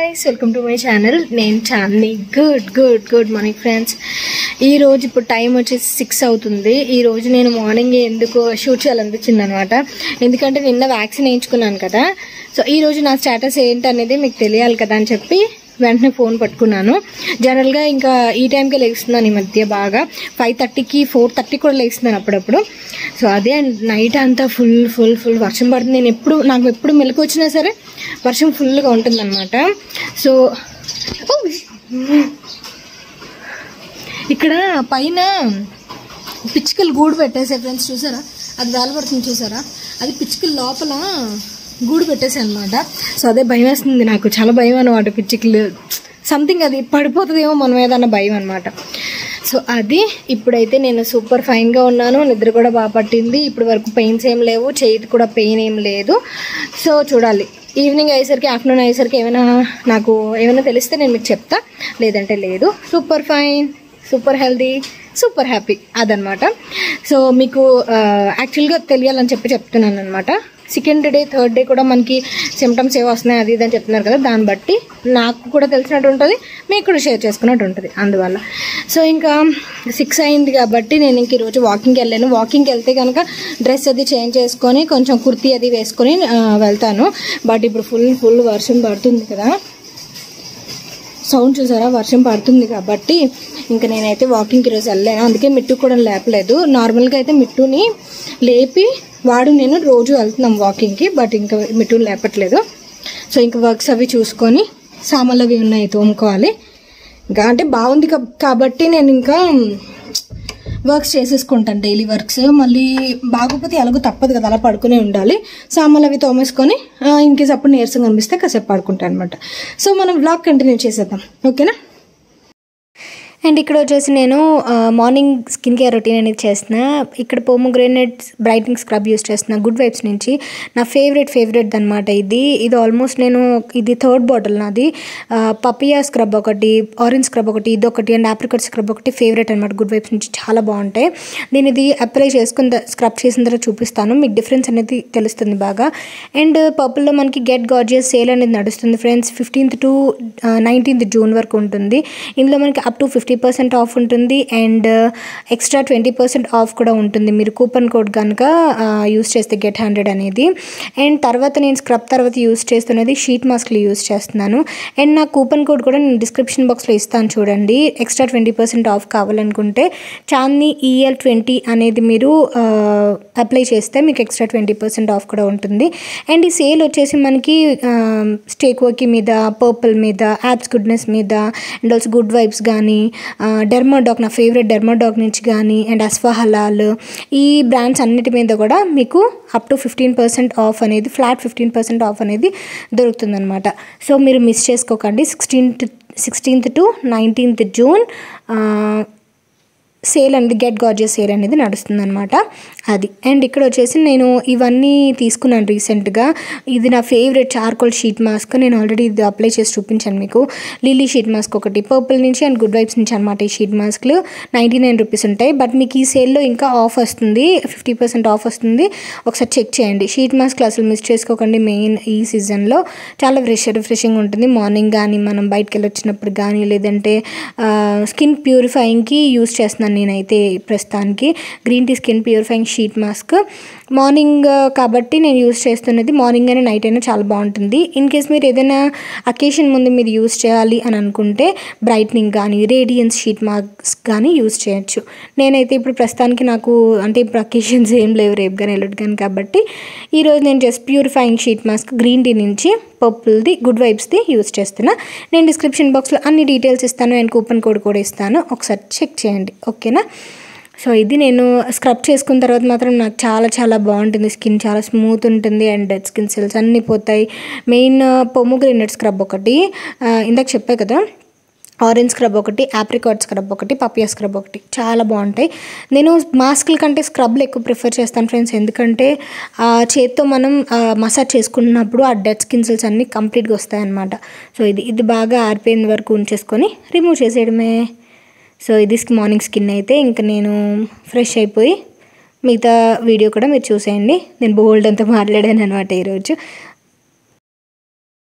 Guys welcome to my channel నేను Chandini good good good morning friends ఈ రోజు ఇప్పుడు టైం వచ్చేసి సిక్స్ అవుతుంది ఈ రోజు నేను మార్నింగ్ ఎందుకు షూట్ చేయాలనిపించింది అనమాట ఎందుకంటే నిన్న వ్యాక్సిన్ వేయించుకున్నాను కదా సో ఈ రోజు నా స్టేటస్ ఏంటి అనేది మీకు తెలియాలి కదా అని చెప్పి వెంటనే ఫోన్ పట్టుకున్నాను జనరల్గా ఇంకా ఈ టైంకే లేస్తున్నాను ఈ మధ్య బాగా ఫైవ్ థర్టీకి ఫోర్ థర్టీ కూడా లేస్తున్నాను అప్పుడప్పుడు సో అదే నైట్ అంతా ఫుల్ ఫుల్ ఫుల్ వర్షం పడుతుంది నేను ఎప్పుడు నాకు ఎప్పుడు మెలకు వచ్చినా సరే వర్షం ఫుల్గా ఉంటుందన్నమాట సో ఓ! ఇక్కడ పైన పిచ్చుకలు గూడు పెట్టేసాయి ఫ్రెండ్స్ చూసారా అది వేలపడుతుంది చూసారా అది పిచ్చుకల లోపల గూడు పెట్టేసాయి అనమాట సో అదే భయం వేస్తుంది నాకు చాలా భయం అనమాట పిచ్చుకలు సంథింగ్ అది పడిపోతుందేమో మనం ఏదన్నా భయం అనమాట సో అది ఇప్పుడైతే నేను సూపర్ ఫైన్గా ఉన్నాను నిద్ర కూడా బాగా పట్టింది ఇప్పుడు వరకు పెయిన్స్ ఏం లేవు చేతి కూడా పెయిన్ ఏం లేదు సో చూడాలి ఈవినింగ్ అయ్యేసరికి ఆఫ్టర్నూన్ అయ్యేసరికి ఏమైనా నాకు ఏమైనా తెలిస్తే నేను మీకు చెప్తా లేదంటే లేదు super fine super healthy super happy అదనమాట సో మీకు యాక్చువల్గా తెలియాలని చెప్పి చెప్తున్నాను అనమాట సెకండ్ డే థర్డ్ డే కూడా మనకి సిమ్టమ్స్ ఏవో వస్తున్నాయి అది ఇది అని చెప్తున్నారు కదా దాన్ని బట్టి నాకు కూడా తెలిసినట్టు ఉంటుంది మీకు కూడా షేర్ చేసుకున్నట్టు ఉంటుంది అందువల్ల సో ఇంకా సిక్స్ అయింది కాబట్టి నేను ఇంక ఈరోజు వాకింగ్కి వెళ్ళాను వాకింగ్కి వెళ్తే కనుక డ్రెస్ అది చేంజ్ చేసుకొని కొంచెం కుర్తీ అది వేసుకొని ఆ, వెళ్తాను బట్ ఇప్పుడు ఫుల్ ఫుల్ వర్షం పడుతుంది కదా సౌండ్ చూసారా వర్షం పడుతుంది కాబట్టి ఇంకా నేనైతే వాకింగ్కి ఈరోజు వెళ్ళాను అందుకే మిట్టు కూడా లేపలేదు నార్మల్గా అయితే మిట్టుని లేపి వాడు నేను రోజు వెళ్తున్నాం వాకింగ్కి బట్ ఇంకా మిట్టుని లేపట్లేదు సో ఇంకా వర్క్స్ అవి చూసుకొని సామాన్లు అవి ఉన్నాయి తోముకోవాలి ఇంకా అంటే బాగుంది కబ్- కాబట్టి నేను ఇంకా వర్క్స్ చేసేసుకుంటాను డైలీ వర్క్స్ మళ్ళీ బాగోపోతే ఎలాగో తప్పదు కదా అలా పడుకునే ఉండాలి సామాన్లు అవి తోమేసుకొని ఇన్ కేస్ అప్పుడు నీరసం కనిపిస్తే కాసేపు పడుకుంటాను అనమాట సో మనం బ్లాగ్ కంటిన్యూ చేసేద్దాం ఓకేనా అండ్ ఇక్కడ వచ్చేసి నేను మార్నింగ్ స్కిన్ కేర్ రొటీన్ అనేది చేస్తున్నా ఇక్కడ పోమోగ్రేనేట్ బ్రైటింగ్ స్క్రబ్ యూస్ చేస్తున్నా గుడ్ వైబ్స్ నుంచి నా ఫేవరెట్ ఫేవరెట్ అనమాట ఇది ఇది ఆల్మోస్ట్ నేను ఇది థర్డ్ బాటిల్ నాది పపియా స్క్రబ్ ఒకటి ఆరెంజ్ స్క్రబ్ ఒకటి ఇది ఒకటి అండ్ ఆప్రికట్ స్క్రబ్ ఒకటి ఫేవరెట్ అనమాట గుడ్ వైబ్స్ నుంచి చాలా బాగుంటాయి నేను ఇది అప్లై చేసుకుని స్క్రబ్ చేసిన తర్వాత చూపిస్తాను మీకు డిఫరెన్స్ అనేది తెలుస్తుంది బాగా అండ్ పర్పుల్లో మనకి గెట్ గార్జియస్ సేల్ అనేది నడుస్తుంది friends fifteenth to nineteenth June వరకు ఉంటుంది ఇందులో మనకి up to fifty percent off ఉంటుంది and extra twenty percent off కూడా ఉంటుంది మీరు కూపన్ కోడ్ కనుక యూస్ చేస్తే గెట్ హండ్రెడ్ అనేది అండ్ తర్వాత నేను స్క్రబ్ తర్వాత యూస్ చేస్తున్నది షీట్ మాస్క్లు యూస్ చేస్తున్నాను అండ్ నా కూపన్ కోడ్ కూడా నేను డిస్క్రిప్షన్ బాక్స్లో ఇస్తాను చూడండి ఎక్స్ట్రా ట్వంటీ పర్సెంట్ ఆఫ్ కావాలనుకుంటే చాందీ ఈఎల్ ట్వంటీ అనేది మీరు అప్లై చేస్తే మీకు ఎక్స్ట్రా ట్వంటీ పర్సెంట్ ఆఫ్ కూడా ఉంటుంది అండ్ ఈ సేల్ వచ్చేసి మనకి స్టేక్ వర్కి మీద పర్పుల్ మీద యాప్స్ గుడ్నెస్ మీద అండ్ ఆల్సో గుడ్ వైబ్స్ కానీ డెర్మాడాక్ నా ఫేవరెట్ డెర్మాడాక్ నుంచి కానీ అండ్ అస్ఫా హలాల్ ఈ బ్రాండ్స్ అన్నిటి మీద కూడా మీకు up to fifteen percent off అనేది ఫ్లాట్ ఫిఫ్టీన్ పర్సెంట్ ఆఫ్ అనేది దొరుకుతుందన్నమాట సో మీరు మిస్ చేసుకోకండి sixteenth sixteenth to nineteenth June sale అనేది గెట్ గార్జియస్ సేల్ అనేది నడుస్తుంది అనమాట అది అండ్ ఇక్కడ వచ్చేసి నేను ఇవన్నీ తీసుకున్నాను రీసెంట్గా ఇది నా ఫేవరెట్ చార్కోల్ షీట్ మాస్క్ నేను ఆల్రెడీ ఇది అప్లై చేసి చూపించాను మీకు లిల్లీ షీట్ మాస్క్ ఒకటి పర్పుల్ నుంచి అండ్ గుడ్ వైబ్స్ నుంచి అనమాట ఈ షీట్ మాస్క్లు నైంటీ నైన్ రూపీస్ ఉంటాయి బట్ మీకు ఈ సేల్లో ఇంకా ఆఫ్ వస్తుంది ఫిఫ్టీ పర్సెంట్ ఆఫ్ వస్తుంది ఒకసారి చెక్ చేయండి షీట్ మాస్క్లు అసలు మిస్ చేసుకోకండి మెయిన్ ఈ సీజన్లో చాలా ఫ్రెష్ రిఫ్రెషింగ్ ఉంటుంది మార్నింగ్ కానీ మనం బయటకు వెళ్ళి వచ్చినప్పుడు కానీ లేదంటే స్కిన్ ప్యూరిఫైయింగ్కి యూస్ చేస్తున్నాను నేనైతే ప్రస్తుతానికి green tea skin purifying sheet mask morning కాబట్టి నేను యూస్ చేస్తున్నది మార్నింగ్ అయినా నైట్ అయినా చాలా బాగుంటుంది ఇన్ కేస్ మీరు ఏదైనా అకేషన్ ముందు మీరు యూస్ చేయాలి అని అనుకుంటే బ్రైట్నింగ్ కానీ రేడియన్స్ షీట్ మాస్క్ కానీ యూస్ చేయొచ్చు నేనైతే ఇప్పుడు ప్రస్తుతానికి నాకు అంటే ఇప్పుడు అకేషన్స్ ఏం లేవు రేపు కానీ ఎల్లుడు కానీ కాబట్టి ఈరోజు నేను just purifying sheet mask green tea నుంచి పర్పుల్ది గుడ్ వైబ్స్ది యూస్ చేస్తున్నా నేను డిస్క్రిప్షన్ బాక్స్లో అన్ని డీటెయిల్స్ ఇస్తాను అండ్ కూపన్ కోడ్ కూడా ఇస్తాను ఒకసారి చెక్ చేయండి ఓకేనా సో ఇది నేను స్క్రబ్ చేసుకున్న తర్వాత మాత్రం నాకు చాలా చాలా బాగుంటుంది స్కిన్ చాలా స్మూత్ ఉంటుంది అండ్ డెడ్ స్కిన్ సెల్స్ అన్నీ పోతాయి మెయిన్ పొమోగ్రెనేట్ స్క్రబ్ ఒకటి ఆ, ఇందాక చెప్పా కదా ఆరెంజ్ స్క్రబ్ ఒకటి ఆప్రికాట్ స్క్రబ్ ఒకటి పపియా స్క్రబ్ ఒకటి చాలా బాగుంటాయి నేను మాస్క్ల కంటే స్క్రబ్లు ఎక్కువ ప్రిఫర్ చేస్తాను ఫ్రెండ్స్ ఎందుకంటే ఆ చేత్తో మనం మసాజ్ చేసుకున్నప్పుడు ఆ డెడ్ స్కిన్ సెల్స్ అన్నీ కంప్లీట్గా వస్తాయన్నమాట సో ఇది ఇది బాగా ఆరిపోయిన వరకు ఉంచేసుకొని రిమూవ్ చేసేయడమే సో ఇది మార్నింగ్ స్కిన్ అయితే ఇంకా నేను ఫ్రెష్ అయిపోయి మిగతా వీడియో కూడా మీరు చూసేయండి నేను బోల్డ్ అంతా మాట్లాడాను అనమాట ఈరోజు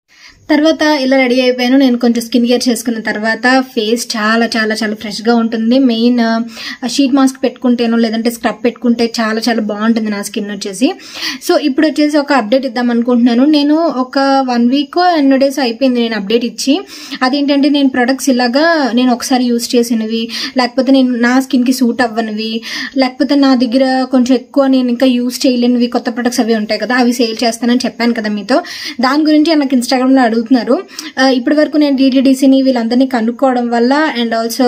తర్వాత ఇలా రెడీ అయిపోయాను నేను కొంచెం స్కిన్ కేర్ చేసుకున్న తర్వాత ఫేస్ చాలా చాలా చాలా ఫ్రెష్గా ఉంటుంది మెయిన్ షీట్ మాస్క్ పెట్టుకుంటేనో లేదంటే స్క్రబ్ పెట్టుకుంటే చాలా చాలా బాగుంటుంది నా స్కిన్ వచ్చేసి సో ఇప్పుడు వచ్చేసి ఒక అప్డేట్ ఇద్దాం అనుకుంటున్నాను నేను ఒక వన్ వీక్ ఎన్నో డేస్ అయిపోయింది నేను అప్డేట్ ఇచ్చి అదేంటంటే నేను ప్రొడక్ట్స్ ఇలాగా నేను ఒకసారి యూస్ చేసినవి లేకపోతే నేను నా స్కిన్కి సూట్ అవ్వనివి లేకపోతే నా దగ్గర కొంచెం ఎక్కువ నేను ఇంకా యూస్ చేయలేనివి కొత్త ప్రొడక్ట్స్ అవి ఉంటాయి కదా అవి సేల్ చేస్తానని చెప్పాను కదా మీతో దాని గురించి నాకు ఇన్స్టాగ్రామ్లో అడుగుతున్నారు ఆ, ఇప్పటి వరకు నేను డిటిడిసిని వీళ్ళందరినీ కనుక్కోవడం వల్ల అండ్ ఆల్సో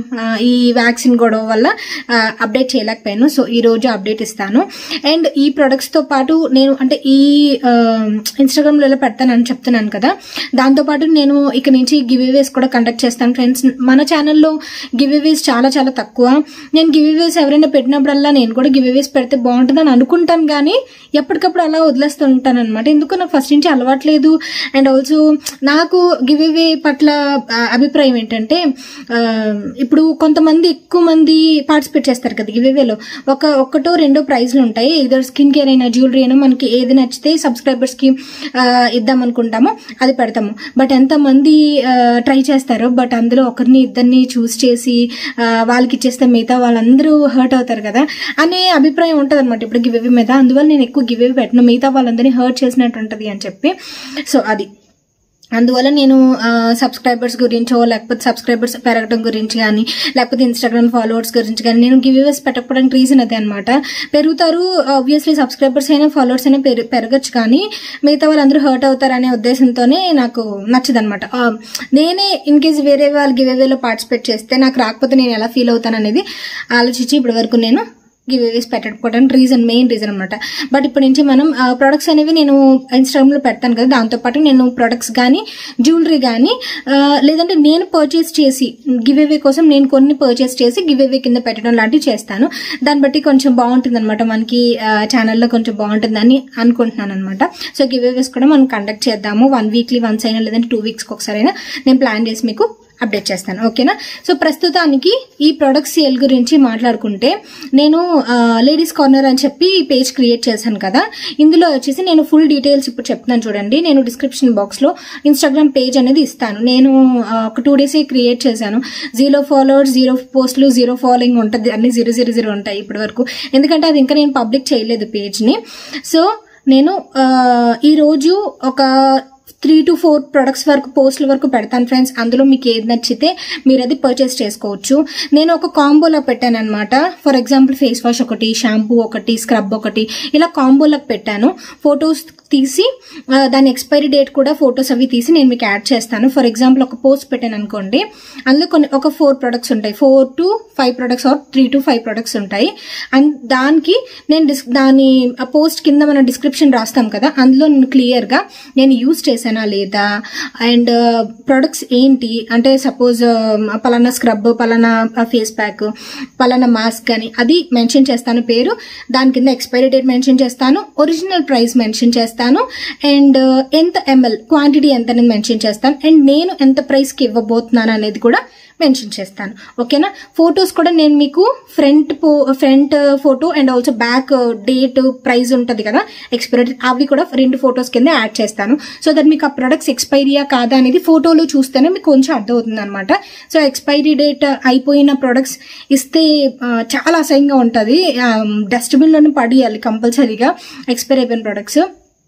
ఈ వ్యాక్సిన్ గొడవ వల్ల అప్డేట్ చేయలేకపోయాను సో ఈ రోజు అప్డేట్ ఇస్తాను అండ్ ఈ ప్రొడక్ట్స్ తో పాటు నేను అంటే ఈ ఇన్స్టాగ్రామ్ లో పెడతానని చెప్తున్నాను కదా దాంతో పాటు నేను ఇక నుంచి గివ్ అవేస్ కూడా కండక్ట్ చేస్తాను ఫ్రెండ్స్ మన ఛానల్లో గివ్ అవేస్ చాలా చాలా తక్కువ నేను గివ్ అవేస్ ఎవరైనా పెట్టినప్పుడల్లా నేను కూడా గివ్ అవేస్ పెడితే బాగుంటుందని అనుకుంటాను కానీ ఎప్పటికప్పుడు అలా వదిలేస్తుంటాను అనమాట ఎందుకు నాకు ఫస్ట్ నుంచి అలవాట్లేదు అండ్ ఆల్సో నాకు గివ్ అవే పట్ల ఆ, అభిప్రాయం ఏంటంటే ఆ, ఇప్పుడు కొంతమంది ఎక్కువ మంది పార్టిసిపేట్ చేస్తారు కదా గివ్ అవేలో ఒక ఒక్కటో రెండో ప్రైజ్లు ఉంటాయి ఇద్దరు స్కిన్ కేర్ అయినా జ్యువెలరీ అయినా మనకి ఏది నచ్చితే సబ్స్క్రైబర్స్ కి ఆ, ఇద్దాం అనుకుంటామో అది పెడతాము బట్ ఎంతమంది ట్రై చేస్తారో బట్ అందులో ఒకరిని ఇద్దరిని చూస్ చేసి ఆ, వాళ్ళకి ఇచ్చేస్తే మిగతా వాళ్ళందరూ హర్ట్ అవుతారు కదా అనే అభిప్రాయం ఉంటుంది అనమాట ఇప్పుడు గివ్ అవే మీద అందువల్ల నేను ఎక్కువ గివ్ అవే పెట్టను మిగతా వాళ్ళందరినీ హర్ట్ చేసినట్టు ఉంటుంది అని చెప్పి సో అది అందువల్ల నేను సబ్స్క్రైబర్స్ గురించో లేకపోతే సబ్స్క్రైబర్స్ పెరగడం గురించి కానీ లేకపోతే ఇన్స్టాగ్రామ్ ఫాలోవర్స్ గురించి కానీ నేను గివ్ అవేస్ పెట్టకపోవడానికి రీజన్ అదే అనమాట పెరుగుతారు ఆబ్వియస్లీ సబ్స్క్రైబర్స్ అయినా ఫాలోవర్స్ అయినా పెరు పెరగచ్చు కానీ మిగతా వాళ్ళందరూ హర్ట్ అవుతారు అనే ఉద్దేశంతోనే నాకు నచ్చదు అనమాట నేనే ఇన్ కేస్ వేరే వాళ్ళు గివ్ అవేలో పార్టిసిపేట్ చేస్తే నాకు రాకపోతే నేను ఎలా ఫీల్ అవుతాను అనేది ఆలోచించి ఇప్పటి వరకు నేను గివ్ అవేస్ పెట్టకపోవడానికి రీజన్ మెయిన్ రీజన్ అనమాట బట్ ఇప్పటి నుంచి మనం ప్రొడక్ట్స్ అనేవి నేను ఇన్స్టాగ్రామ్ లో పెడతాను కదా దాంతో పాటు నేను ప్రొడక్ట్స్ కానీ జ్యువెలరీ కానీ లేదంటే నేను పర్చేస్ చేసి గివ్ అవే కోసం నేను కొన్ని పర్చేస్ చేసి గివ్ అవే కింద పెట్టడం లాంటివి చేస్తాను దాన్ని బట్టి కొంచెం బాగుంటుంది అనమాట మనకి ఛానల్లో కొంచెం బాగుంటుందని అనుకుంటున్నాను అనమాట సో గివ్ అవేస్ కూడా మనం కండక్ట్ చేద్దాము వన్ వీక్లీ వన్స్ అయినా లేదంటే టూ వీక్స్కి ఒకసారి అయినా నేను ప్లాన్ చేసి మీకు అప్డేట్ చేస్తాను ఓకేనా సో ప్రస్తుతానికి ఈ ప్రొడక్ట్ సేల్ గురించి మాట్లాడుకుంటే నేను లేడీస్ కార్నర్ అని చెప్పి పేజ్ క్రియేట్ చేశాను కదా ఇందులో వచ్చేసి నేను ఫుల్ డీటెయిల్స్ ఇప్పుడు చెప్తున్నాను చూడండి నేను డిస్క్రిప్షన్ బాక్స్ లో ఇన్స్టాగ్రామ్ పేజ్ అనేది ఇస్తాను నేను ఆ, ఒక టూ డేస్ క్రియేట్ చేశాను జీరో ఫాలోవర్స్ జీరో పోస్టులు జీరో ఫాలోయింగ్ ఉంటుంది అన్ని జీరో జీరో జీరో ఉంటాయి ఇప్పటి వరకు ఎందుకంటే అది ఇంకా నేను పబ్లిక్ చేయలేదు పేజ్ని సో నేను ఆ, ఈ రోజు ఒక త్రీ టు ఫోర్ ప్రొడక్ట్స్ వరకు పోస్టుల వరకు పెడతాను ఫ్రెండ్స్ అందులో మీకు ఏది నచ్చితే మీరు అది పర్చేస్ చేసుకోవచ్చు నేను ఒక కాంబోలో పెట్టాను అనమాట ఫర్ ఎగ్జాంపుల్ ఫేస్ వాష్ ఒకటి షాంపూ ఒకటి స్క్రబ్ ఒకటి ఇలా కాంబోలకు పెట్టాను ఫొటోస్ తీసి ఆ, దాని ఎక్స్పైరీ డేట్ కూడా ఫొటోస్ అవి తీసి నేను మీకు యాడ్ చేస్తాను ఫర్ ఎగ్జాంపుల్ ఒక పోస్ట్ పెట్టాను అనుకోండి అందులో కొన్ని ఒక ఫోర్ ప్రొడక్ట్స్ ఉంటాయి four to five products or three to five products ఉంటాయి అండ్ దానికి నేను డిస్ దాని ఆ పోస్ట్ కింద మనం డిస్క్రిప్షన్ రాస్తాం కదా అందులో నేను క్లియర్గా నేను యూజ్ చేశానా లేదా అండ్ ప్రొడక్ట్స్ ఏంటి అంటే సపోజ్ పలానా స్క్రబ్ పలానా ఫేస్ ప్యాక్ పలానా మాస్క్ అని అది మెన్షన్ చేస్తాను పేరు దాని కింద ఎక్స్పైరీ డేట్ మెన్షన్ చేస్తాను ఒరిజినల్ ప్రైస్ మెన్షన్ చేస్తాను అండ్ ఎంత ఎంఎల్ క్వాంటిటీ ఎంత అనేది మెన్షన్ చేస్తాను అండ్ నేను ఎంత ప్రైస్కి ఇవ్వబోతున్నాను అనేది కూడా మెన్షన్ చేస్తాను ఓకేనా ఫొటోస్ కూడా నేను మీకు ఫ్రంట్ పో front photo and also back date price ఉంటుంది కదా ఎక్స్పైరీ అవి కూడా రెండు ఫొటోస్ కింద యాడ్ చేస్తాను సో దట్ మీకు ఆ ప్రొడక్ట్స్ ఎక్స్పైరీయా కాదా అనేది ఫోటోలో చూస్తేనే మీకు కొంచెం అర్థమవుతుంది అనమాట సో ఎక్స్పైరీ డేట్ అయిపోయిన ప్రొడక్ట్స్ ఇస్తే ఆ, చాలా అసహ్యంగా ఉంటుంది డస్ట్బిన్లోనే పడేయాలి కంపల్సరీగా ఎక్స్పైర్ అయిపోయిన ప్రొడక్ట్స్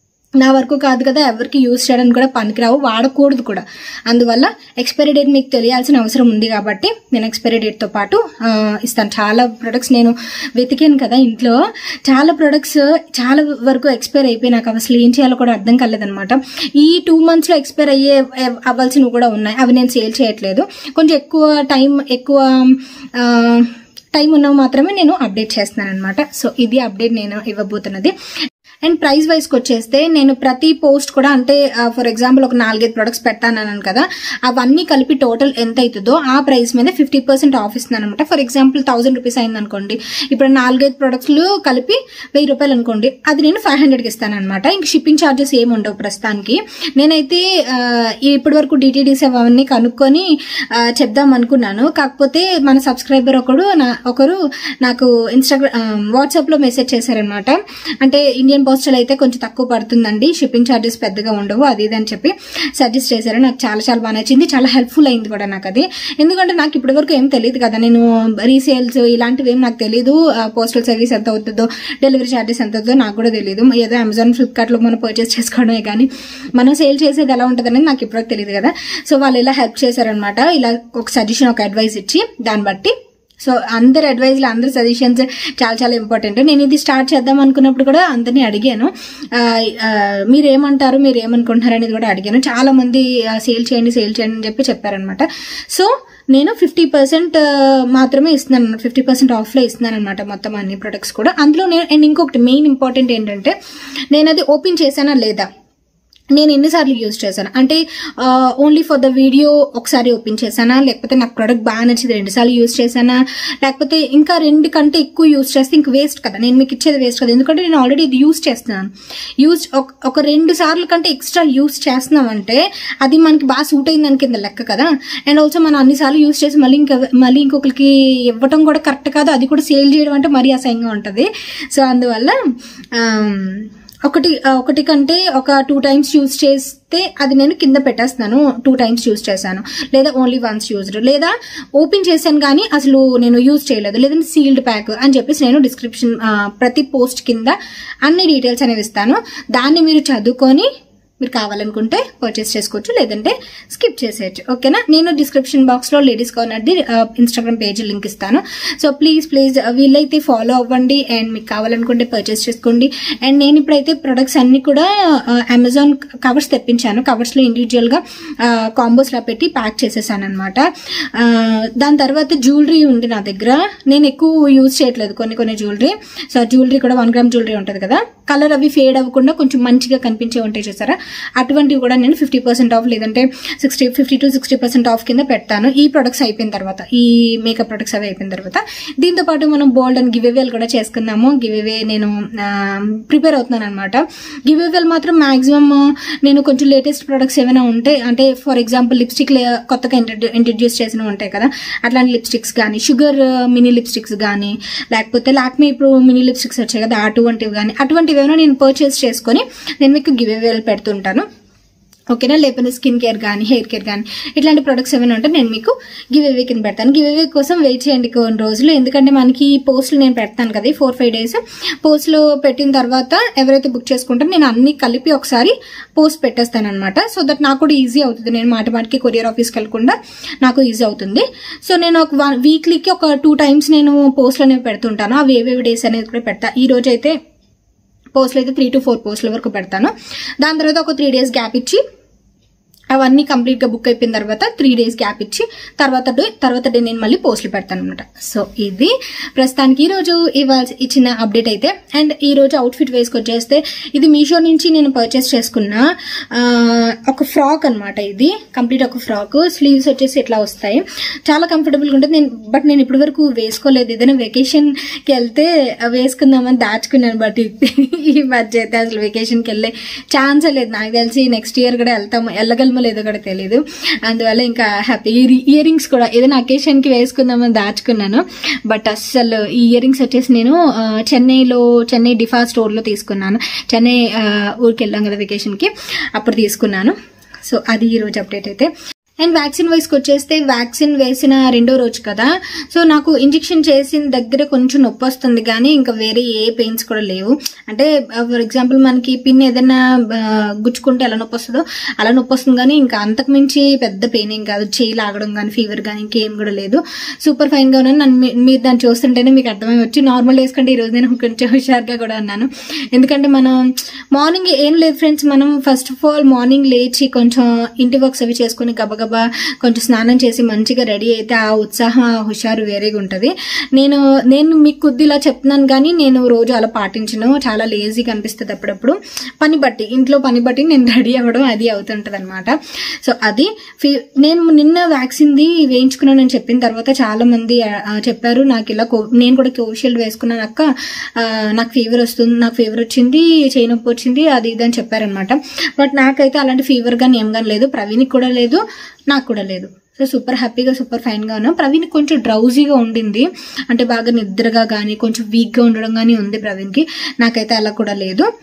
నా వరకు కాదు కదా ఎవరికి యూజ్ చేయడానికి కూడా పనికిరావు వాడకూడదు కూడా అందువల్ల ఎక్స్పైరీ డేట్ మీకు తెలియాల్సిన అవసరం ఉంది కాబట్టి నేను ఎక్స్పైరీ డేట్తో పాటు ఆ, ఇస్తాను చాలా ప్రొడక్ట్స్ నేను వెతికాను కదా ఇంట్లో చాలా ప్రొడక్ట్స్ చాలా వరకు ఎక్స్పైర్ అయిపోయి నాకు అసలు ఏం చేయాలో కూడా అర్థం కాలేదనమాట ఈ టూ మంత్స్లో ఎక్స్పైర్ అయ్యే అవ్వాల్సినవి కూడా ఉన్నాయి అవి నేను సేల్ చేయట్లేదు కొంచెం ఎక్కువ టైం ఎక్కువ ఆ, టైం ఉన్నవి మాత్రమే నేను అప్డేట్ చేస్తున్నాను అనమాట సో ఇది అప్డేట్ నేను ఇవ్వబోతున్నది అండ్ ప్రైస్ వైస్కి వచ్చేస్తే నేను ప్రతి పోస్ట్ కూడా అంటే ఫర్ ఎగ్జాంపుల్ ఒక నాలుగైదు ప్రొడక్ట్స్ పెడతానన్నాను కదా అవన్నీ కలిపి టోటల్ ఎంత అవుతుందో ఆ ప్రైస్ మీద ఫిఫ్టీ పర్సెంట్ ఆఫ్ ఇస్తున్నాను అనమాట ఫర్ ఎగ్జాంపుల్ థౌసండ్ రూపీస్ అయింది అనుకోండి ఇప్పుడు నాలుగైదు ప్రొడక్ట్స్లు కలిపి వెయ్యి రూపాయలు అనుకోండి అది నేను ఫైవ్ హండ్రెడ్కి ఇస్తాను అనమాట ఇంక షిప్పింగ్ ఛార్జెస్ ఏమి ఉండవు ప్రస్తుతానికి నేనైతే ఆ, ఇప్పటి వరకు డిటీడీస్ అవన్నీ కనుక్కొని ఆ, చెప్దాం అనుకున్నాను కాకపోతే మన సబ్స్క్రైబర్ ఒకడు నా ఒకరు నాకు ఇన్స్టాగ్రామ్ వాట్సాప్లో మెసేజ్ చేశారనమాట అంటే ఇండియన్ పోస్టల్ అయితే కొంచెం తక్కువ పడుతుందండి షిప్పింగ్ ఛార్జెస్ పెద్దగా ఉండవు అది ఇది అని చెప్పి సజెస్ట్ చేశారు నాకు చాలా చాలా బాగా నచ్చింది చాలా హెల్ప్ఫుల్ అయింది కూడా నాకు అది ఎందుకంటే నాకు ఇప్పటి వరకు ఏం తెలియదు కదా నేను రీసేల్స్ ఇలాంటివి ఏం నాకు తెలియదు పోస్టల్ సర్వీస్ ఎంత అవుతుందో డెలివరీ ఛార్జెస్ ఎంత అవుతుందో నాకు కూడా తెలియదు ఏదో అమెజాన్ ఫ్లిప్కార్ట్లో మనం పర్చేస్ చేసుకోవడమే కానీ మనం సేల్ చేసేది ఎలా ఉంటుంది అనేది నాకు ఇప్పటివరకు తెలియదు కదా సో వాళ్ళు ఇలా హెల్ప్ చేశారనమాట ఇలా ఒక సజెషన్ ఒక అడ్వైస్ ఇచ్చి దాన్ని బట్టి సో అందరి అడ్వైజ్లు అందరి సజెషన్స్ చాలా చాలా ఇంపార్టెంట్ నేను ఇది స్టార్ట్ చేద్దాం అనుకున్నప్పుడు కూడా అందరినీ అడిగాను ఆ, ఆ, మీరు ఏమంటారు మీరు ఏమనుకుంటున్నారు అనేది కూడా అడిగాను చాలా మంది సేల్ చేయండి సేల్ చేయండి అని చెప్పి చెప్పారనమాట సో నేను ఫిఫ్టీ పర్సెంట్ మాత్రమే ఇస్తున్నాను ఫిఫ్టీ పర్సెంట్ ఆఫ్లో ఇస్తున్నాను అనమాట మొత్తం అన్ని ప్రొడక్ట్స్ కూడా అందులో నేను అండ్ ఇంకొకటి మెయిన్ ఇంపార్టెంట్ ఏంటంటే నేను అది ఓపెన్ చేశానా లేదా నేను ఎన్నిసార్లు యూజ్ చేశాను అంటే ఓన్లీ ఫర్ ద వీడియో ఒకసారి ఓపెన్ చేశానా లేకపోతే నాకు ప్రోడక్ట్ బాగా నచ్చింది రెండు సార్లు యూజ్ చేశానా లేకపోతే ఇంకా రెండు కంటే ఎక్కువ యూజ్ చేస్తే ఇంక వేస్ట్ కదా నేను మీకు ఇచ్చేది వేస్ట్ కదా ఎందుకంటే నేను ఆల్రెడీ ఇది యూజ్ చేస్తున్నాను యూజ్ ఒక రెండు సార్లు కంటే ఎక్స్ట్రా యూజ్ చేస్తున్నామంటే అది మనకి బాగా సూట్ అయిందని కింద లెక్క కదా అండ్ ఆల్సో మనం అన్నిసార్లు యూజ్ చేసి మళ్ళీ ఇంకా మళ్ళీ ఇంకొకరికి ఇవ్వటం కూడా కరెక్ట్ కాదు అది కూడా సేల్ చేయడం అంటే మరీ అసహ్యంగా ఉంటుంది సో అందువల్ల ఆమ్, ఒకటి ఆ, ఒకటి కంటే ఒక టూ టైమ్స్ యూజ్ చేస్తే అది నేను కింద పెట్టేస్తున్నాను టూ టైమ్స్ యూజ్ చేశాను లేదా ఓన్లీ వన్స్ యూజ్డ్ లేదా ఓపెన్ చేశాను కానీ అసలు నేను యూజ్ చేయలేదు లేదంటే సీల్డ్ ప్యాక్ అని చెప్పేసి నేను డిస్క్రిప్షన్ ప్రతి పోస్ట్ కింద అన్ని డీటెయిల్స్ అనేవి ఇస్తాను దాన్ని మీరు చదువుకొని మీరు కావాలనుకుంటే పర్చేస్ చేసుకోవచ్చు లేదంటే స్కిప్ చేసేయచ్చు ఓకేనా నేను డిస్క్రిప్షన్ బాక్స్ లో లేడీస్ కార్నర్ది ఇన్స్టాగ్రామ్ పేజ్ లింక్ ఇస్తాను సో ప్లీజ్ ప్లీజ్ వీళ్ళైతే ఫాలో అవ్వండి అండ్ మీకు కావాలనుకుంటే పర్చేస్ చేసుకోండి అండ్ నేను ఇప్పుడైతే ప్రొడక్ట్స్ అన్ని కూడా అమెజాన్ కవర్స్ తెప్పించాను కవర్స్ లో ఇండివిజువల్ గా కాంబోస్ లా పెట్టి ప్యాక్ చేసేసాను అనమాట దాని తర్వాత జ్యువెలరీ ఉంది నా దగ్గర నేను ఎక్కువ యూజ్ చేయట్లేదు కొన్ని కొన్ని జ్యువెలరీ సో జ్యువెలరీ కూడా వన్ గ్రామ్ జ్యువెలరీ ఉంటుంది కదా కలర్ అవి ఫేడ్ అవ్వకుండా కొంచెం మంచిగా కనిపించే ఉంటాయి చూసారా అటువంటివి కూడా నేను ఫిఫ్టీ పర్సెంట్ ఆఫ్ లేదంటే sixty fifty to sixty percent off కింద పెడతాను ఈ ప్రొడక్ట్స్ అయిపోయిన తర్వాత ఈ మేకప్ ప్రొడక్ట్స్ అవి అయిపోయిన తర్వాత దీంతో పాటు మనం బోల్డ్ అండ్ గివ్ అవేలు కూడా చేసుకుందాము గివ్ అవే నేను ప్రిపేర్ అవుతున్నాను అనమాట గివ్ అవేలు మాత్రం మాక్సిమం నేను కొంచెం లేటెస్ట్ ప్రొడక్ట్స్ ఏమైనా ఉంటే అంటే ఫర్ ఎగ్జాంపుల్ లిప్స్టిక్ కొత్తగా ఇంట్రడ్యూస్ చేసినవి ఉంటాయి కదా అట్లాంటి లిప్స్టిక్స్ కానీ షుగర్ మినీ లిప్స్టిక్స్ కానీ లేకపోతే లాక్మీ ఇప్పుడు మినీ లిప్స్టిక్స్ వచ్చాయి కదా అటువంటివి కానీ అటువంటివి ఏమైనా నేను పర్చేస్ చేసుకొని నేను మీకు గివ్ అవేలు పెడుతుంటాను ఓకేనా లేకపోతే స్కిన్ కేర్ కానీ హెయిర్ కేర్ కానీ ఇట్లాంటి ప్రొడక్ట్స్ ఏమైనా ఉంటే నేను మీకు గివ్ అవే కింద పెడతాను గివ్ అవే కోసం వెయిట్ చేయండి కొన్ని రోజులు ఎందుకంటే మనకి ఈ పోస్టులు నేను పెడతాను కదా ఫోర్ ఫైవ్ డేస్ పోస్టులు పెట్టిన తర్వాత ఎవరైతే బుక్ చేసుకుంటారో నేను అన్ని కలిపి ఒకసారి పోస్ట్ పెట్టేస్తాను అనమాట సో దట్ నాకు కూడా ఈజీ అవుతుంది నేను మాట మాటికి కొరియర్ ఆఫీస్కి వెళ్ళకుండా నాకు ఈజీ అవుతుంది సో నేను ఒక వన్ వీక్లీకి ఒక టూ టైమ్స్ నేను పోస్టులు అనేవి పెడుతుంటాను అవి ఏవేవి డేస్ అనేది కూడా పెడతా ఈ రోజు అయితే పోస్టులు అయితే త్రీ టు ఫోర్ పోస్టుల వరకు పెడతాను దాని తర్వాత ఒక త్రీ డేస్ గ్యాప్ ఇచ్చి అవన్నీ కంప్లీట్ గా బుక్ అయిపోయిన తర్వాత త్రీ డేస్ గ్యాప్ ఇచ్చి తర్వాత డే తర్వాత డే నేను మళ్ళీ పోస్టులు పెడతాను అనమాట సో ఇది ప్రస్తుతానికి ఈ రోజు ఇవాళ ఇచ్చిన అప్డేట్ అయితే అండ్ ఈ రోజు అవుట్ఫిట్ వేసుకొచ్చేస్తే ఇది మీషో నుంచి నేను పర్చేస్ చేసుకున్న ఆ, ఒక ఫ్రాక్ అన్నమాట ఇది కంప్లీట్ ఒక ఫ్రాక్ స్లీవ్స్ వచ్చేసి ఇట్లా వస్తాయి చాలా కంఫర్టబుల్ గా ఉంటుంది నేను బట్ నేను ఇప్పటి వరకు వేసుకోలేదు ఏదైనా వెకేషన్ కి వెళ్తే వేసుకుందామని దాచుకున్నాను బట్ ఈ మధ్య అయితే అసలు వెకేషన్ కి వెళ్ళే ఛాన్స్ లేదు నాకు తెలిసి నెక్స్ట్ ఇయర్ కూడా వెళ్తాము వెళ్ళగలమో లేదో కూడా తెలియదు అందువల్ల ఇంకా హ్యాపీ ఇయర్ రింగ్స్ కూడా ఏదైనా అకేషన్ కి వేసుకుందామని దాచుకున్నాను బట్ అస్సలు ఈ ఇయర్ రింగ్స్ వచ్చేసి నేను ఆ, చెన్నైలో చెన్నై డిఫా స్టోర్ లో తీసుకున్నాను చెన్నై ఆ, ఊరికి వెళ్ళాం కదా వెకేషన్ కి అప్పుడు తీసుకున్నాను సో అది ఈ రోజు అప్డేట్ అయితే అండ్ వ్యాక్సిన్ వైస్కి వచ్చేస్తే వ్యాక్సిన్ వేసిన రెండో రోజు కదా సో నాకు ఇంజెక్షన్ చేసిన దగ్గర కొంచెం నొప్పి వస్తుంది కానీ ఇంకా వేరే ఏ పెయిన్స్ కూడా లేవు అంటే ఫర్ ఎగ్జాంపుల్ మనకి పిన్ ఏదైనా ఆ, గుచ్చుకుంటే ఎలా నొప్పి వస్తుందో అలా నొప్పి వస్తుంది కానీ ఇంకా అంతకు మించి పెద్ద పెయిన్ ఏం కాదు చేయి లాగడం కానీ ఫీవర్ కానీ ఇంకేం కూడా లేదు సూపర్ ఫైన్ గా ఉన్నాను నన్ను మీ- మీరు దాన్ని చూస్తుంటేనే మీకు అర్థమై వచ్చి నార్మల్ డేస్ కంటే ఈ రోజు నేను కొంచెం హుషారుగా కూడా ఉన్నాను ఎందుకంటే మనం మార్నింగ్ ఏం లేదు ఫ్రెండ్స్ మనం ఫస్ట్ ఆఫ్ ఆల్ మార్నింగ్ లేచి కొంచెం ఇంటి వర్క్స్ అవి చేసుకుని గబగబా కొంచెం స్నానం చేసి మంచిగా రెడీ అయితే ఆ ఉత్సాహం ఆ హుషారు వేరేగా ఉంటుంది నేను నేను మీకు కొద్ది ఇలా చెప్తున్నాను కానీ నేను రోజు అలా పాటించను చాలా లేజీగా అనిపిస్తుంది అప్పుడప్పుడు పని బట్టి ఇంట్లో పని బట్టి నేను రెడీ అవ్వడం అది అవుతుంటది అనమాట సో అది ఫీ- నేను నిన్న వ్యాక్సిన్ ది వేయించుకున్నానని చెప్పిన తర్వాత చాలా మంది ఆ, ఆ, చెప్పారు నాకు ఇలా కో- నేను కూడా కోవిషీల్డ్ వేసుకున్నాను అక్క ఆ, నాకు ఫీవర్ వస్తుంది నాకు ఫీవర్ వచ్చింది చేయి నొప్పి వచ్చింది అది ఇది అని చెప్పారనమాట బట్ నాకైతే అలాంటి ఫీవర్ కానీ ఏం కానీ లేదు ప్రవీణ్కి కూడా లేదు నాకు కూడా లేదు సో సూపర్ హ్యాపీగా సూపర్ ఫైన్ గా ఉన్నాం ప్రవీణ్ కొంచెం డ్రౌజీగా ఉండింది అంటే బాగా నిద్రగా కానీ కొంచెం వీక్ గా ఉండడం కానీ ఉంది ప్రవీణ్కి నాకైతే అలా కూడా లేదు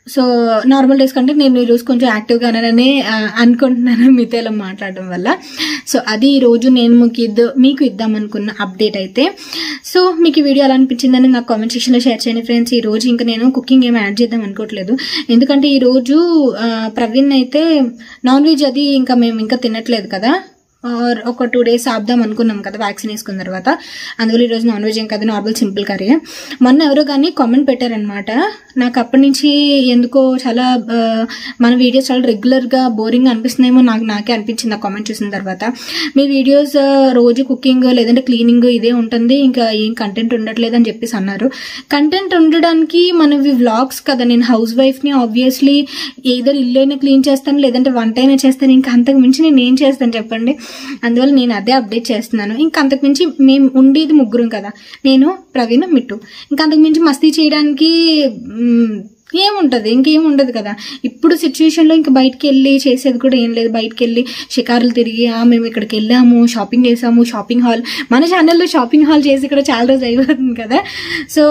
సో నార్మల్ డేస్ కంటే నేను ఈరోజు కొంచెం యాక్టివ్గానే అనుకుంటున్నాను మీతో ఇలా మాట్లాడడం వల్ల సో అది ఈరోజు నేను మీకు ఇద్ద మీకు ఇద్దాం అనుకున్న అప్డేట్ అయితే సో మీకు ఈ వీడియో ఎలా అనిపించిందని నాకు కామెంట్ సెక్షన్లో షేర్ చేయండి ఫ్రెండ్స్ ఈ రోజు ఇంకా నేను కుకింగ్ ఏమి యాడ్ చేద్దాం అనుకోవట్లేదు ఎందుకంటే ఈ రోజు ఆ, ప్రవీణ్ అయితే నాన్ వెజ్ అది ఇంకా మేము ఇంకా తినట్లేదు కదా ఆర్ ఒక టూ డేస్ ఆపుదాం అనుకున్నాం కదా వ్యాక్సిన్ వేసుకున్న తర్వాత అందువల్ల ఈరోజు నాన్ వెజ్ ఏం కదా నార్మల్ సింపుల్ కర్రీ మొన్న ఎవరో కానీ కామెంట్ పెట్టారనమాట నాకు అప్పటి నుంచి ఎందుకో చాలా ఆ, మన వీడియోస్ చాలా రెగ్యులర్గా బోరింగ్ అనిపిస్తున్నాయేమో నాకు నాకే అనిపించింది ఆ కామెంట్ చూసిన తర్వాత మీ వీడియోస్ ఆ, రోజు కుకింగ్ లేదంటే క్లీనింగ్ ఇదే ఉంటుంది ఇంకా ఏం కంటెంట్ ఉండట్లేదు అని చెప్పేసి అన్నారు కంటెంట్ ఉండడానికి మనవి వ్లాగ్స్ కదా నేను హౌస్ వైఫ్ని ఆబ్వియస్లీ ఏదో ఇల్లు అయినా క్లీన్ చేస్తాను లేదంటే వంట అయినా చేస్తాను ఇంకా అంతకు మించి నేను ఏం చేస్తాను చెప్పండి అందువల్ల నేను అదే అప్డేట్ చేస్తున్నాను ఇంకా అంతకు మించి మేము ఉండేది ముగ్గురం కదా నేను ప్రవీణ్ మిట్టు ఇంకా అంతకు మించి మస్తీ చేయడానికి మ్, ఏముంటది ఇంకేం ఉండదు కదా ఇప్పుడు సిచ్యువేషన్లో ఇంకా బయటికి వెళ్ళి చేసేది కూడా ఏం లేదు బయటికి వెళ్ళి షికారులు తిరిగి "ఆ, మేము ఇక్కడికి వెళ్ళాము షాపింగ్ చేసాము షాపింగ్ హాల్ మన ఛానల్లో షాపింగ్ హాల్ చేసి ఇక్కడ చాలా రోజు అయిపోతుంది కదా సో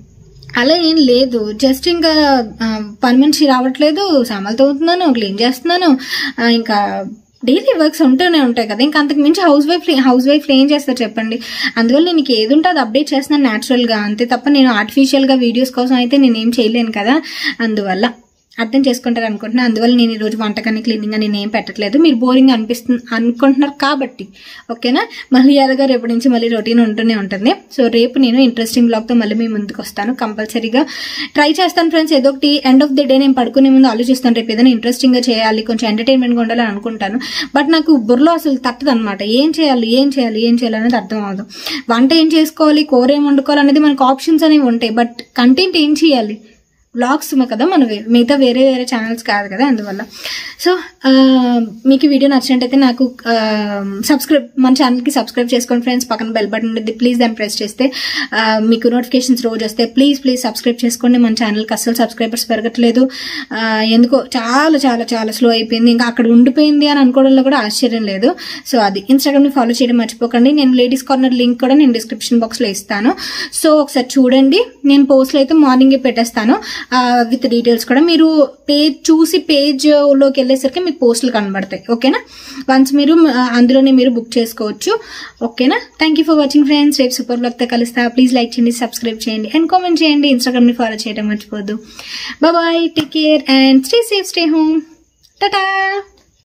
అలా ఏం లేదు జస్ట్ ఇంకా ఆ, పని మనిషి రావట్లేదు సామాన్లు తవ్వుతున్నాను క్లీన్ చేస్తున్నాను ఆ, ఇంకా డైలీ వర్క్స్ ఉంటూనే ఉంటాయి కదా ఇంకా అంతకు మించి హౌస్ వైఫ్ హౌస్ వైఫ్ ఏం చేస్తారు చెప్పండి అందువల్ల నేను నీకు ఏది ఉంటే అది అప్డేట్ చేస్తున్నాను న్యాచురల్గా అంతే తప్ప నేను ఆర్టిఫిషియల్గా వీడియోస్ కోసం అయితే నేను ఏం చేయలేను కదా అందువల్ల అర్థం చేసుకుంటారు అనుకుంటున్నా అందువల్ల నేను ఈరోజు వంటకాన్ని క్లీనింగ్ నేను ఏం పెట్టట్లేదు మీరు బోరింగ్ అనిపిస్తుంది అనుకుంటున్నారు కాబట్టి ఓకేనా మళ్ళీ అలాగా రేపటి నుంచి మళ్ళీ రొటీన్ ఉంటూనే ఉంటుంది సో రేపు నేను ఇంట్రెస్టింగ్ బ్లాగ్తో మళ్ళీ మీ ముందుకు వస్తాను కంపల్సరీగా ట్రై చేస్తాను ఫ్రెండ్స్ ఏదో ఒకటి ఎండ్ ఆఫ్ ది డే నేను పడుకునే ముందు ఆలోచిస్తాను రేపు ఏదైనా ఇంట్రెస్టింగ్గా చేయాలి కొంచెం ఎంటర్టైన్మెంట్గా ఉండాలని అనుకుంటాను బట్ నాకు బుర్రలో అసలు తట్టదు అనమాట ఏం చేయాలి ఏం చేయాలి ఏం చేయాలి అనేది అర్థం అవ్వదు వంట ఏం చేసుకోవాలి కూర ఏం వండుకోవాలి అనేది మనకు ఆప్షన్స్ అనేవి ఉంటాయి బట్ కంటెంట్ ఏం చేయాలి వ్లాగ్స్ కదా మన మిగతా వేరే వేరే ఛానల్స్ కాదు కదా అందువల్ల సో ఆ, మీకు ఈ వీడియో నచ్చినట్టయితే నాకు సబ్స్క్రైబ్ మన ఛానల్కి సబ్స్క్రైబ్ చేసుకోండి ఫ్రెండ్స్ పక్కన బెల్ బటన్ ఉంటుంది ప్లీజ్ దాన్ని ప్రెస్ చేస్తే ఆ, మీకు నోటిఫికేషన్స్ రోజు వస్తే ప్లీజ్ ప్లీజ్ సబ్స్క్రైబ్ చేసుకోండి మన ఛానల్కి అస్సలు సబ్స్క్రైబర్స్ పెరగట్లేదు ఆ, ఎందుకో చాలా చాలా చాలా స్లో అయిపోయింది ఇంకా అక్కడ ఉండిపోయింది అని అనుకోవడంలో కూడా ఆశ్చర్యం లేదు సో అది ఇన్స్టాగ్రామ్ని ఫాలో చేయడం మర్చిపోకండి నేను లేడీస్ కార్నర్ లింక్ కూడా నేను డిస్క్రిప్షన్ బాక్స్లో ఇస్తాను సో ఒకసారి చూడండి నేను పోస్ట్లో అయితే మార్నింగే పెట్టేస్తాను విత్ డీటెయిల్స్ కూడా మీరు పేజ్ చూసి పేజ్లోకి వెళ్ళేసరికి మీకు పోస్టులు కనబడతాయి ఓకేనా వన్స్ మీరు ఆ, అందులోనే మీరు బుక్ చేసుకోవచ్చు ఓకేనా thank you for watching friends రేపు సూపర్ బ్లాగ్తో కలుస్తా ప్లీజ్ లైక్ చేయండి సబ్స్క్రైబ్ చేయండి అండ్ కామెంట్ చేయండి ఇన్స్టాగ్రామ్ని ఫాలో చేయడం మర్చిపోద్దు bye take care and stay safe stay home Tata